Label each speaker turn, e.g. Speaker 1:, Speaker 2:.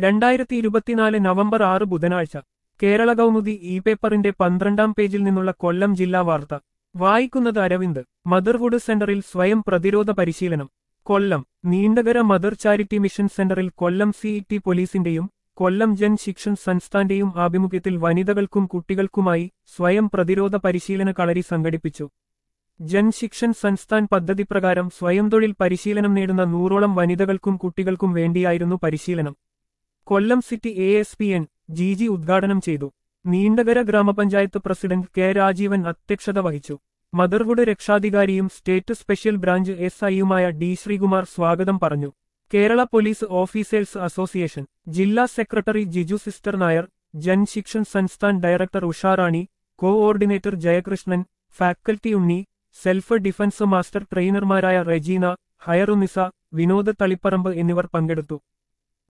Speaker 1: രണ്ടായിരത്തി ഇരുപത്തിനാല് നവംബർ ആറ് ബുധനാഴ്ച കേരള കൗമുദി ഇ പേപ്പറിന്റെ പന്ത്രണ്ടാം പേജിൽ നിന്നുള്ള കൊല്ലം ജില്ലാ വാർത്ത വായിക്കുന്നത് അരവിന്ദ് മദർവുഡ് സെന്ററിൽ സ്വയം പ്രതിരോധ പരിശീലനം Kollam Neendakara mother charity mission സെന്ററിൽ കൊല്ലം സിഇടി പോലീസിന്റെയും കൊല്ലം ജൻ ശിക്ഷൻ സംസ്ഥാന്റെയും ആഭിമുഖ്യത്തിൽ വനിതകൾക്കും കുട്ടികൾക്കുമായി സ്വയം പ്രതിരോധ പരിശീലന കളരി സംഘടിപ്പിച്ചു ജൻ ശിക്ഷൻ സംസ്ഥാൻ പദ്ധതി പ്രകാരം സ്വയം തൊഴിൽ പരിശീലനം നേടുന്ന നൂറോളം വനിതകൾക്കും കുട്ടികൾക്കും വേണ്ടിയായിരുന്നു പരിശീലനം Kollam city A S P N G G ഉദ്ഘാടനം ചെയ്തു നീണ്ടകര ഗ്രാമപഞ്ചായത്ത് പ്രസിഡന്റ് കെ രാജീവൻ അധ്യക്ഷത വഹിച്ചു മദർവുഡ് രക്ഷാധികാരിയും സ്റ്റേറ്റ് സ്പെഷ്യൽ ബ്രാഞ്ച് എസ് ഐയുമായ ഡി ശ്രീകുമാർ സ്വാഗതം പറഞ്ഞു കേരള പോലീസ് ഓഫീസേഴ്സ് അസോസിയേഷൻ ജില്ലാ സെക്രട്ടറി Jiju sister Nair Jan Shikshan Sansthan director Usharani coordinator Jayakrishnan faculty Unni self defence master ട്രെയിനർമാരായ റെജീന ഹയറുനിസ വിനോദ് തളിപ്പറമ്പ് എന്നിവർ പങ്കെടുത്തു